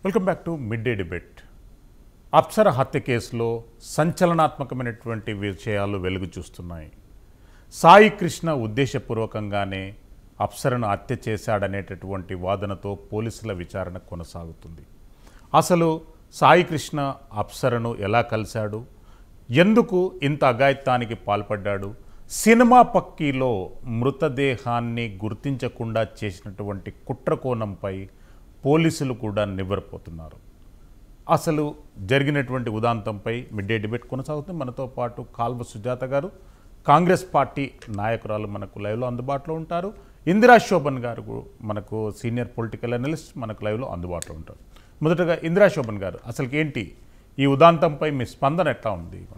Welcome back to mid day debate Apsara హత్య కేసులో సంచలనాత్మకమైనటువంటి విషయాలు వెలుగు చూస్తున్నాయి సాయి కృష్ణ ఉద్దేశపూర్వకంగానే అప్సరను హత్య చేశాడనేటటువంటి వాదనతో పోలీసుల విచారణ కొనసాగుతుంది అసలు సాయి కృష్ణ అప్సరను ఎలా కలిశాడు ఎందుకు ఇంత అఘాయిత్యానికి పాల్పడ్డాడు సినిమా పక్కీలో మృతదేహాన్ని గుర్తించకుండా చేసినటువంటి కుట్రకోణంపై పోలీసులు కూడా నివ్వెరపోతున్నారు అసలు జరిగినటువంటి ఉదాంతంపై మిడ్ డే డిబేట్ కొనసాగుతుంది మనతో పాటు కాల్వ సుజాత గారు కాంగ్రెస్ పార్టీ నాయకురాలు మనకు లైవ్లో అందుబాటులో ఉంటారు ఇందిరా శోభన్ గారు గు- మనకు సీనియర్ పొలిటికల్ అనలిస్ట్ మనకు లైవ్లో అందుబాటులో ఉంటారు మొదటగా ఇందిరా శోభన్ గారు అసలుకి ఏంటి ఈ ఉదాంతంపై మీ స్పందన ఎట్లా ఉంది మన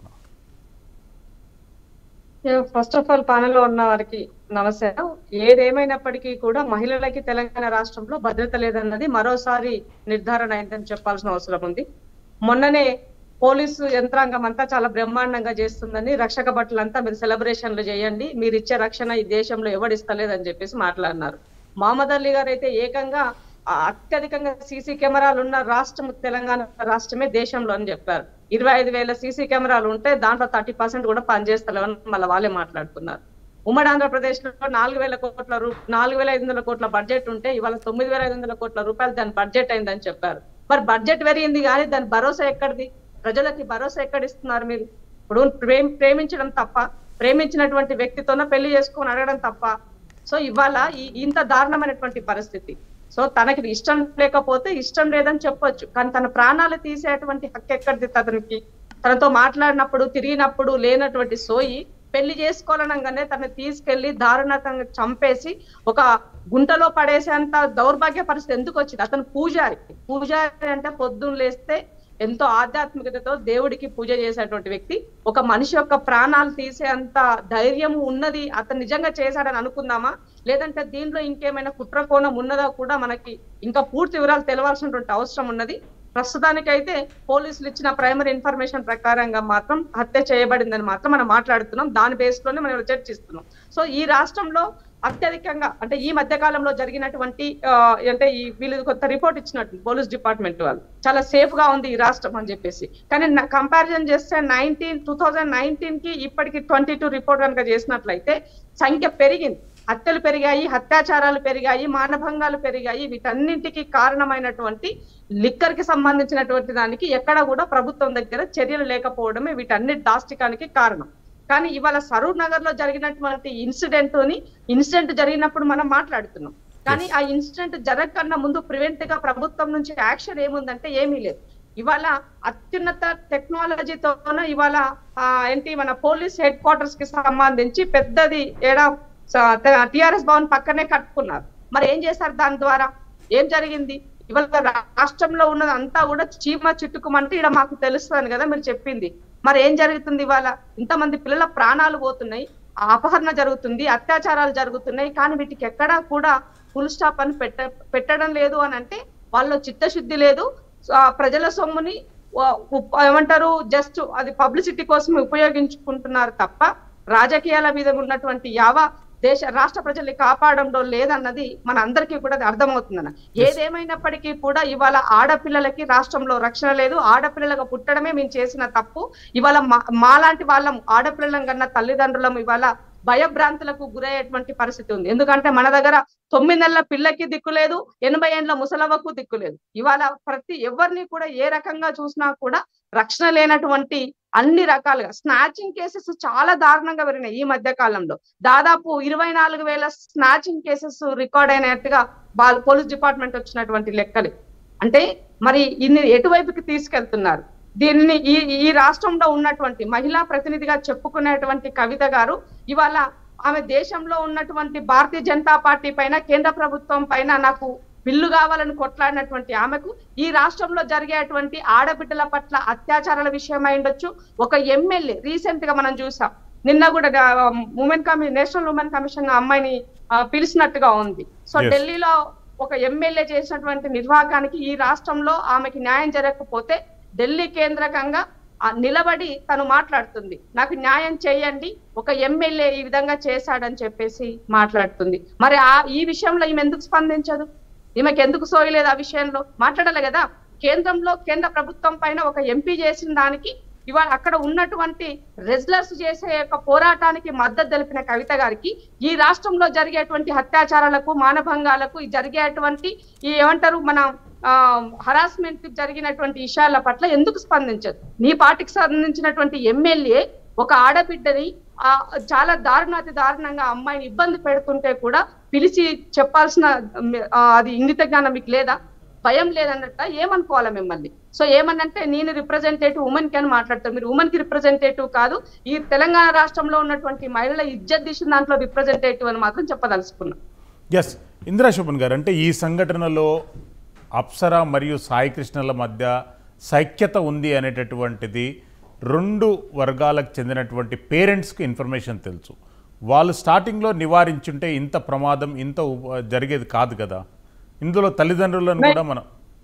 ఫస్ట్ ఆఫ్ ఆల్ పానలో ఉన్న వారికి నమస్తే ఏదేమైనప్పటికీ కూడా మహిళలకి తెలంగాణ రాష్ట్రంలో భద్రత లేదన్నది మరోసారి నిర్ధారణ అయిందని చెప్పాల్సిన అవసరం ఉంది మొన్ననే పోలీసు యంత్రాంగం అంతా చాలా బ్రహ్మాండంగా చేస్తుందని రక్షక భటులంతా మీరు సెలబ్రేషన్లు చేయండి మీరు ఇచ్చే రక్షణ ఈ దేశంలో ఎవడిస్తలేదని చెప్పేసి మాట్లాడినారు మహమ్మద్ అలీ గారు అయితే ఏకంగా ఆ అత్యధికంగా సీసీ కెమెరాలు ఉన్న రాష్ట్రం తెలంగాణ రాష్ట్రమే దేశంలో అని చెప్పారు ఇరవై ఐదు వేల సీసీ కెమెరాలు ఉంటే దాంట్లో థర్టీ పర్సెంట్ కూడా పనిచేస్తలేవని మళ్ళీ వాళ్ళే మాట్లాడుకున్నారు ఉమ్మడి ఆంధ్రప్రదేశ్ లో నాలుగు వేల కోట్ల రూ నాలుగు వేల ఐదు వందల కోట్ల బడ్జెట్ ఉంటే ఇవాళ తొమ్మిది వేల ఐదు వందల కోట్ల రూపాయలు దాని బడ్జెట్ అయిందని చెప్పారు మరి బడ్జెట్ పెరిగింది కానీ దాని భరోసా ఎక్కడిది ప్రజలకి భరోసా ఎక్కడ ఇస్తున్నారు మీరు ఇప్పుడు ప్రేమ ప్రేమించడం తప్ప ప్రేమించినటువంటి వ్యక్తితోనే పెళ్లి చేసుకొని అడగడం తప్ప సో ఇవాళ ఈ ఇంత దారుణమైనటువంటి పరిస్థితి సో తనకి ఇష్టం లేకపోతే ఇష్టం లేదని చెప్పొచ్చు కానీ తన ప్రాణాలు తీసేటువంటి హక్కు ఎక్కడిది అతనికి తనతో మాట్లాడినప్పుడు తిరిగినప్పుడు లేనటువంటి సోయి పెళ్లి చేసుకోవాలనగానే తను తీసుకెళ్లి దారుణంగా చంపేసి ఒక గుంటలో పడేసేంత దౌర్భాగ్య పరిస్థితి ఎందుకు వచ్చింది అతను పూజారి పూజారి అంటే పొద్దున్న లేస్తే ఎంతో ఆధ్యాత్మికతతో దేవుడికి పూజ చేసేటువంటి వ్యక్తి ఒక మనిషి యొక్క ప్రాణాలు తీసేంత ధైర్యం ఉన్నది అతను నిజంగా చేశాడని అనుకుందామా లేదంటే దీంట్లో ఇంకేమైనా కుట్ర కోణం ఉన్నదా కూడా మనకి ఇంకా పూర్తి వివరాలు తెలవాల్సినటువంటి అవసరం ఉన్నది ప్రస్తుతానికైతే పోలీసులు ఇచ్చిన ప్రైమరీ ఇన్ఫర్మేషన్ ప్రకారంగా మాత్రం హత్య చేయబడిందని మాత్రం మనం మాట్లాడుతున్నాం దాని బేస్ లోనే మనం చర్చిస్తున్నాం సో ఈ రాష్ట్రంలో అత్యధికంగా అంటే ఈ మధ్య కాలంలో జరిగినటువంటి ఆ, అంటే ఈ వీళ్ళు కొత్త రిపోర్ట్ ఇచ్చినట్టు పోలీస్ డిపార్ట్మెంట్ వాళ్ళు చాలా సేఫ్ గా ఉంది ఈ రాష్ట్రం అని చెప్పేసి కానీ కంపారిజన్ చేస్తే నైన్టీన్ టూ థౌజండ్ నైన్టీన్ కి ఇప్పటికి ట్వంటీ టూ రిపోర్ట్ కనుక చేసినట్లయితే సంఖ్య పెరిగింది హత్యలు పెరిగాయి అత్యాచారాలు పెరిగాయి మానభంగాలు పెరిగాయి వీటన్నింటికి కారణమైనటువంటి లిక్కర్ కి సంబంధించినటువంటి దానికి ఎక్కడ కూడా ప్రభుత్వం దగ్గర చర్యలు లేకపోవడమే వీటన్నిటి దాష్టికానికి కారణం కానీ ఇవాళ సరూర్ నగర్ లో జరిగినటువంటి ఇన్సిడెంట్ ని ఇన్సిడెంట్ జరిగినప్పుడు మనం మాట్లాడుతున్నాం కానీ ఆ ఇన్సిడెంట్ జరగకన్నా ముందు ప్రివెంట్ గా ప్రభుత్వం నుంచి యాక్షన్ ఏముందంటే ఏమీ లేదు ఇవాళ అత్యున్నత టెక్నాలజీతోన ఇవాళ ఆ, ఏంటి మన పోలీస్ హెడ్ క్వార్టర్స్ కి సంబంధించి పెద్దది ఏడా టిఆర్ఎస్ భవన్ పక్కనే కట్టుకున్నారు మరి ఏం చేశారు దాని ద్వారా ఏం జరిగింది ఇవాళ రాష్ట్రంలో ఉన్నది అంతా కూడా చీమ చిట్టుకుమంటే ఇక్కడ మాకు తెలుస్తుంది కదా మీరు చెప్పింది మరి ఏం జరుగుతుంది ఇవాళ ఇంతమంది పిల్లల ప్రాణాలు పోతున్నాయి ఆ అపహరణ జరుగుతుంది అత్యాచారాలు జరుగుతున్నాయి కానీ వీటికి ఎక్కడా కూడా ఫుల్ స్టాప్ అని పెట్ట పెట్టడం లేదు అని అంటే వాళ్ళ చిత్తశుద్ధి లేదు సో ఆ ప్రజల సొమ్ముని వా- ఉప్- ఏమంటారు జస్ట్ అది పబ్లిసిటీ కోసం ఉపయోగించుకుంటున్నారు తప్ప రాజకీయాల మీద ఉన్నటువంటి యావ దేశ రాష్ట్ర ప్రజల్ని కాపాడంలో లేదన్నది మన అందరికీ కూడా అది అర్థమవుతుందన్న ఏదేమైనప్పటికీ కూడా ఇవాళ ఆడపిల్లలకి రాష్ట్రంలో రక్షణ లేదు ఆడపిల్లలకు పుట్టడమే మేము చేసిన తప్పు ఇవాళ మా మాలాంటి వాళ్ళం ఆడపిల్లలం కన్నా తల్లిదండ్రులం ఇవాళ భయభ్రాంతులకు గురయ్యేటువంటి పరిస్థితి ఉంది ఎందుకంటే మన దగ్గర తొమ్మిది నెలల పిల్లకి దిక్కు లేదు ఎనభై ఏండ్ల ముసలవ్వకు దిక్కు లేదు ఇవాళ ప్రతి ఎవరిని కూడా ఏ రకంగా చూసినా కూడా రక్షణ లేనటువంటి అన్ని రకాలుగా స్నాచింగ్ కేసెస్ చాలా దారుణంగా పెరిగినాయి ఈ మధ్య కాలంలో దాదాపు ఇరవై నాలుగు వేల స్నాచింగ్ కేసెస్ రికార్డ్ అయినట్టుగా వాళ్ళ పోలీస్ డిపార్ట్మెంట్ వచ్చినటువంటి లెక్కలు అంటే మరి ఇన్ని ఎటువైపుకి తీసుకెళ్తున్నారు దీనిని ఈ ఈ రాష్ట్రంలో ఉన్నటువంటి మహిళా ప్రతినిధిగా చెప్పుకునేటువంటి కవిత గారు ఇవాళ ఆమె దేశంలో ఉన్నటువంటి భారతీయ జనతా పార్టీ పైన కేంద్ర ప్రభుత్వం పైన నాకు బిల్లు కావాలని కొట్లాడినటువంటి ఆమెకు ఈ రాష్ట్రంలో జరిగేటువంటి ఆడబిడ్డల పట్ల అత్యాచారాల విషయం అయి ఉండొచ్చు ఒక ఎమ్మెల్యే రీసెంట్ గా మనం చూసాం నిన్న కూడా ఉమెన్ కమి నేషనల్ ఉమెన్ కమిషన్ అమ్మాయిని ఆ, పిలిచినట్టుగా ఉంది సో Yes. ఢిల్లీలో ఒక ఎమ్మెల్యే చేసినటువంటి నిర్వాహకానికి ఈ రాష్ట్రంలో ఆమెకి న్యాయం జరగకపోతే ఢిల్లీ కేంద్రకంగా ఆ నిలబడి తను మాట్లాడుతుంది నాకు న్యాయం చేయండి ఒక ఎమ్మెల్యే ఈ విధంగా చేశాడని చెప్పేసి మాట్లాడుతుంది మరి ఆ ఈ విషయంలో ఈమె ఎందుకు స్పందించదు ఈమెకి ఎందుకు సోయలేదు ఆ విషయంలో మాట్లాడాలి కదా కేంద్రంలో కేంద్ర ప్రభుత్వం పైన ఒక ఎంపీ చేసిన దానికి ఇవాళ అక్కడ ఉన్నటువంటి రెజ్లర్స్ చేసే యొక్క పోరాటానికి మద్దతు తెలిపిన కవిత గారికి ఈ రాష్ట్రంలో జరిగేటువంటి అత్యాచారాలకు మానభంగాలకు ఈ జరిగేటువంటి ఈ ఏమంటారు మన హరాస్మెంట్ జరిగినటువంటి విషయాల పట్ల ఎందుకు స్పందించదు నీ పార్టీకి సంబంధించినటువంటి ఎమ్మెల్యే ఒక ఆడబిడ్డని ఆ చాలా దారుణాతి దారుణంగా అమ్మాయిని ఇబ్బంది పెడుతుంటే కూడా పిలిచి చెప్పాల్సిన ఆ, అది ఇంగిత జ్ఞానం మీకు లేదా భయం లేదన్నట్ట ఏమనుకోవాలి మిమ్మల్ని సో ఏమనంటే నేను రిప్రజెంటేటివ్ ఉమెన్ కి అని మాట్లాడతాను మీరు ఉమెన్ కి రిప్రజెంటేటివ్ కాదు ఈ తెలంగాణ రాష్ట్రంలో ఉన్నటువంటి మహిళల ఇజ్జత్ తీసిన దాంట్లో రిప్రజెంటేటివ్ అని మాత్రం చెప్పదలుచుకున్నా ఎస్ ఇందిరా శోభన్ గారు అంటే ఈ సంఘటనలో అప్సర మరియు సాయి కృష్ణల మధ్య సైక్యత ఉంది అనేటటువంటిది రెండు వర్గాలకు చెందినటువంటి పేరెంట్స్కి ఇన్ఫర్మేషన్ తెలుసు వాళ్ళు స్టార్టింగ్లో నివారించుంటే ఇంత ప్రమాదం ఇంత ఉప- జరిగేది కాదు కదా ఇందులో తల్లిదండ్రులను కూడా మనం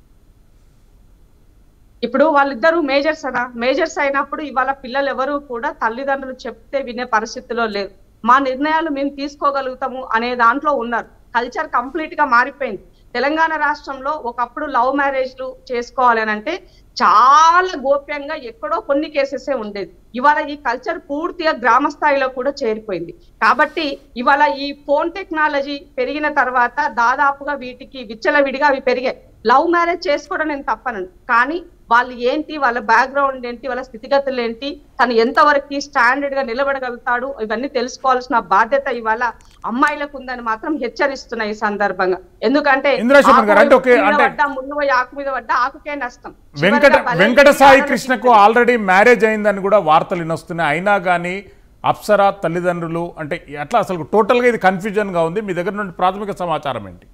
ఇప్పుడు వాళ్ళిద్దరూ మేజర్స్ అనా మేజర్స్ అయినప్పుడు ఇవాళ పిల్లలు ఎవరు కూడా తల్లిదండ్రులు చెప్తే వినే పరిస్థితిలో లేరు మా నిర్ణయాలు మేము తీసుకోగలుగుతాము అనే దాంట్లో ఉన్నారు కల్చర్ కంప్లీట్ గా మారిపోయింది తెలంగాణ రాష్ట్రంలో ఒకప్పుడు లవ్ మ్యారేజ్లు చేసుకోవాలి అని అంటే చాలా గోప్యంగా ఎక్కడో కొన్ని కేసెసే ఉండేది ఇవాళ ఈ కల్చర్ పూర్తిగా గ్రామ స్థాయిలో కూడా చేరిపోయింది కాబట్టి ఇవాళ ఈ ఫోన్ టెక్నాలజీ పెరిగిన తర్వాత దాదాపుగా వీటికి విచ్చలవిడిగా అవి పెరిగాయి లవ్ మ్యారేజ్ చేసుకోవడం నేను తప్పను కానీ వాళ్ళు ఏంటి వాళ్ళ బ్యాక్గ్రౌండ్ ఏంటి వాళ్ళ స్థితిగతులు ఏంటి తను ఎంతవరకు స్టాండర్డ్ గా నిలబడగలుగుతాడు ఇవన్నీ తెలుసుకోవాల్సిన బాధ్యత ఇవాళ అమ్మాయిలకు ఉందని మాత్రం హెచ్చరిస్తున్నా ఈ సందర్భంగా ఎందుకంటే ఇందిరా శర్మ గారు, అంటే ఆకు ఓకే, మీద అంటే- పడ్డా, ముళ్ళు పోయి ఆకు మీద పడ్డా ఆకుకే నష్టం వెంకట చివరిగా బలైన వెంకట సాయి ఆడది కృష్ణకు ఆల్రెడీ మ్యారేజ్ అయిందని కూడా వార్తలు వినొస్తున్నాయి అయినా కానీ అప్సరా తల్లిదండ్రులు అంటే ఎట్లా అసలు టోటల్గా ఇది కన్ఫ్యూజన్గా ఉంది మీ దగ్గర నుండి ప్రాథమిక సమాచారం ఏంటి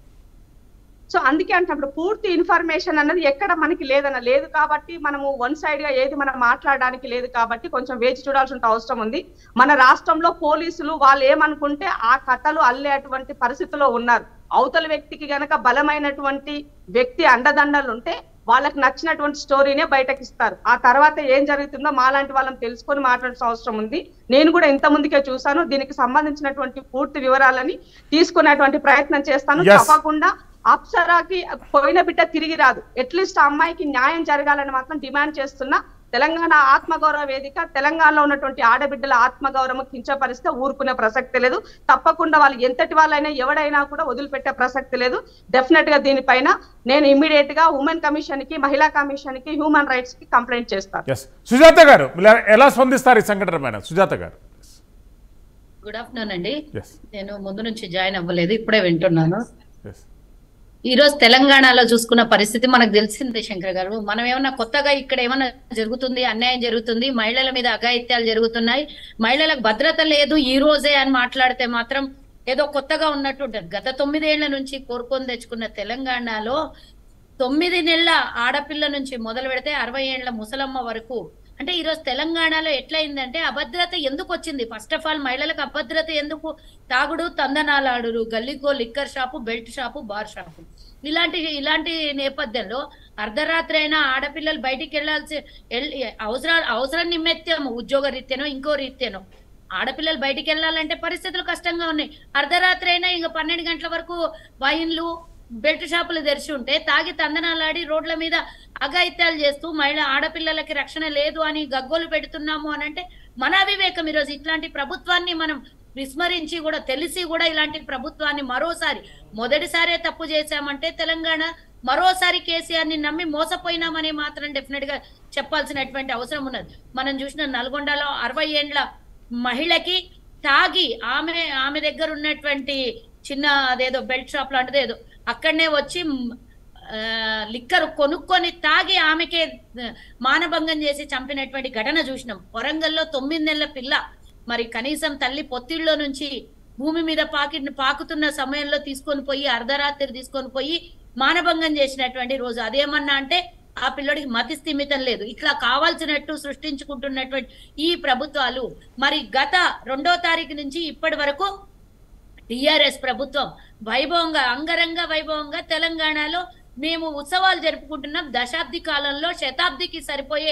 సో అందుకే అంటున్నప్పుడు పూర్తి ఇన్ఫర్మేషన్ అన్నది ఎక్కడ మనకి లేదన్న లేదు కాబట్టి మనము వన్ సైడ్ గా ఏది మనం మాట్లాడడానికి లేదు కాబట్టి కొంచెం వేచి చూడాల్సిన అవసరం ఉంది మన రాష్ట్రంలో పోలీసులు వాళ్ళు ఏమనుకుంటే ఆ కథలు అల్లేటువంటి పరిస్థితిలో ఉన్నారు అవతల వ్యక్తికి గనక బలమైనటువంటి వ్యక్తి అండదండలు ఉంటే వాళ్ళకి నచ్చినటువంటి స్టోరీనే బయటకి ఇస్తారు ఆ తర్వాత ఏం జరుగుతుందో మాలాంటి వాళ్ళని తెలుసుకొని మాట్లాడాల్సిన అవసరం ఉంది నేను కూడా ఇంత ముందుకే చూసాను దీనికి సంబంధించినటువంటి పూర్తి వివరాలని తీసుకునేటువంటి ప్రయత్నం చేస్తాను Yes. తప్పకుండా అప్సరాకి పోయిన బిడ్డ తిరిగి రాదు అట్లీస్ట్ ఆ అమ్మాయికి న్యాయం జరగాలని మాత్రం డిమాండ్ చేస్తున్నా తెలంగాణ ఆత్మగౌరవ వేదిక తెలంగాణలో ఉన్నటువంటి ఆడబిడ్డల ఆత్మగౌరవం కించపరిస్తే ఊరుకునే ప్రసక్తి లేదు తప్పకుండా వాళ్ళు ఎంతటి వాళ్ళైనా ఎవడైనా కూడా వదిలిపెట్టే ప్రసక్తి లేదు డెఫినెట్ గా దీనిపైన నేను ఇమ్మీడియట్ గా ఉమెన్ కమిషన్ కి మహిళా కమిషన్ కి హ్యూమన్ రైట్స్ కి కంప్లైంట్ చేస్తాను ఎస్ సుజాత గారు మీరు ఎలా స్పందిస్తారు ఈ సంఘటన పైన సుజాత గారు గుడ్ ఆఫ్టర్నూన్ అండి ఎస్ నేను ముందు నుంచి జాయిన్ అవ్వలేదు ఇప్పుడే వింటున్నాను ఎస్ ఈ రోజు తెలంగాణలో చూసుకున్న పరిస్థితి మనకు తెలిసిందే శంకర్ గారు మనం ఏమన్నా కొత్తగా ఇక్కడ ఏమన్నా జరుగుతుంది అన్యాయం జరుగుతుంది మహిళల మీద అఘాయిత్యాలు జరుగుతున్నాయి మహిళలకు భద్రత లేదు ఈ రోజే అని మాట్లాడితే మాత్రం ఏదో కొత్తగా ఉన్నట్టు ఉంటుంది గత తొమ్మిదేళ్ల నుంచి కోరుకొని తెచ్చుకున్న తెలంగాణలో తొమ్మిది నెలల ఆడపిల్ల నుంచి మొదలు పెడితే అరవై ఏళ్ల ముసలమ్మ వరకు అంటే ఈ రోజు తెలంగాణలో ఎట్లయిందంటే అభద్రత ఎందుకు వచ్చింది ఫస్ట్ ఆఫ్ ఆల్ మహిళలకు అభద్రత ఎందుకు తాగుడు తందనాలాడుడు గల్లీకో liquor shop belt shop bar shop ఇలాంటి ఇలాంటి నేపథ్యంలో అర్ధరాత్రి అయినా ఆడపిల్లలు బయటికి వెళ్ళాల్సి ఎల్- అవసరాలు అవసరం నిమిత్తం ఉద్యోగ రీత్యానో ఇంకో రీత్యానో ఆడపిల్లలు బయటికి వెళ్ళాలంటే పరిస్థితులు కష్టంగా ఉన్నాయి అర్ధరాత్రి అయినా ఇంకా పన్నెండు గంటల వరకు వైన్లు బెల్ట్ షాపులు తెరిచి ఉంటే తాగి తందనాలాడి రోడ్ల మీద అఘాయిత్యాలు చేస్తూ మహిళ ఆడపిల్లలకి రక్షణ లేదు అని గగ్గోలు పెడుతున్నాము అని అంటే మన అవివేకం ఈరోజు ఇట్లాంటి ప్రభుత్వాన్ని మనం విస్మరించి కూడా తెలిసి కూడా ఇలాంటి ప్రభుత్వాన్ని మరోసారి మొదటిసారే తప్పు చేశామంటే తెలంగాణ మరోసారి కేసీఆర్ ని నమ్మి మోసపోయినామని మాత్రం డెఫినెట్ గా చెప్పాల్సినటువంటి అవసరం ఉన్నది మనం చూసిన నల్గొండలో అరవై ఏండ్ల మహిళకి తాగి ఆమె ఆమె దగ్గర ఉన్నటువంటి చిన్న అదేదో బెల్ట్ షాప్ లాంటిది ఏదో అక్కడనే వచ్చి మ్, ఆ, లిక్కర్ కొనుక్కొని తాగి ఆమెకే ఆ, మానభంగం చేసి చంపినటువంటి ఘటన చూసినాం వరంగల్లో తొమ్మిది నెలల పిల్ల మరి కనీసం తల్లి పొత్తిళ్ళలో నుంచి భూమి మీద పాకి పాకుతున్న సమయంలో తీసుకొని పోయి అర్ధరాత్రి తీసుకొని పోయి మానభంగం చేసినటువంటి రోజు అదేమన్నా అంటే ఆ పిల్లడికి మతి స్థిమితం లేదు ఇట్లా కావాల్సినట్టు సృష్టించుకుంటున్నటువంటి ఈ ప్రభుత్వాలు మరి గత రెండో తారీఖు నుంచి ఇప్పటి వరకు టిఆర్ఎస్ ప్రభుత్వం వైభవంగా అంగరంగ వైభవంగా తెలంగాణలో మేము ఉత్సవాలు జరుపుకుంటున్నాం దశాబ్ది కాలంలో శతాబ్దికి సరిపోయే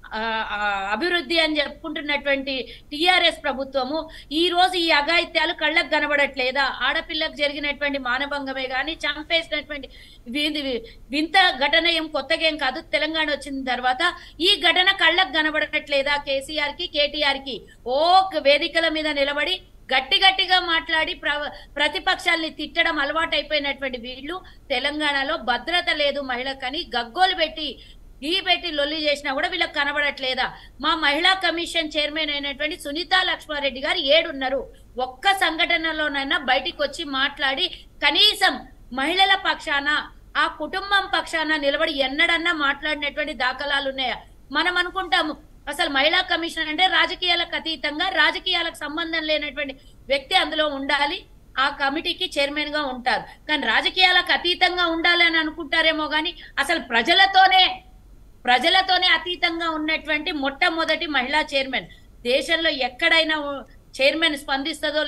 ఆ, ఆ, అభివృద్ధి అని చెప్పుకుంటున్నటువంటి టిఆర్ఎస్ ప్రభుత్వము ఈ రోజు ఈ అఘాయిత్యాలు కళ్ళకు కనబడట్లేదా ఆడపిల్లకు జరిగినటువంటి మానభంగమే గాని చంపేసినటువంటి వి- వింత ఘటన ఏం కొత్తగా ఏం కాదు తెలంగాణ వచ్చిన తర్వాత ఈ ఘటన కళ్ళకు కనబడట్లేదా కేసీఆర్ కి కేటీఆర్ కి ఓ వేదికల మీద నిలబడి గట్టి గట్టిగా మాట్లాడి ప్ర ప్రతిపక్షాల్ని తిట్టడం అలవాటైపోయినటువంటి వీళ్ళు తెలంగాణలో భద్రత లేదు మహిళకని గగ్గోలు పెట్టి ఈ పెట్టి లొల్లి చేసినా కూడా వీళ్ళకి కనబడట్లేదా మా మహిళా కమిషన్ చైర్మన్ అయినటువంటి సునీతా లక్ష్మారెడ్డి గారు ఏడున్నారు ఒక్క సంఘటనలోనైనా బయటికి వచ్చి మాట్లాడి కనీసం మహిళల పక్షాన ఆ కుటుంబం పక్షాన నిలబడి ఎన్నడన్నా మాట్లాడినటువంటి దాఖలాలు ఉన్నాయా మనం అనుకుంటాము అసలు మహిళా కమిషన్ అంటే రాజకీయాలకు అతీతంగా రాజకీయాలకు సంబంధం లేనటువంటి వ్యక్తి అందులో ఉండాలి ఆ కమిటీకి చైర్మన్ గా ఉంటారు కానీ రాజకీయాలకు అతీతంగా ఉండాలి అని అనుకుంటారేమో కానీ అసలు ప్రజలతోనే ప్రజలతోనే అతీతంగా ఉన్నటువంటి మొట్టమొదటి మహిళా చైర్మన్ దేశంలో ఎక్కడైనా చైర్మన్ స్పందిస్తుందో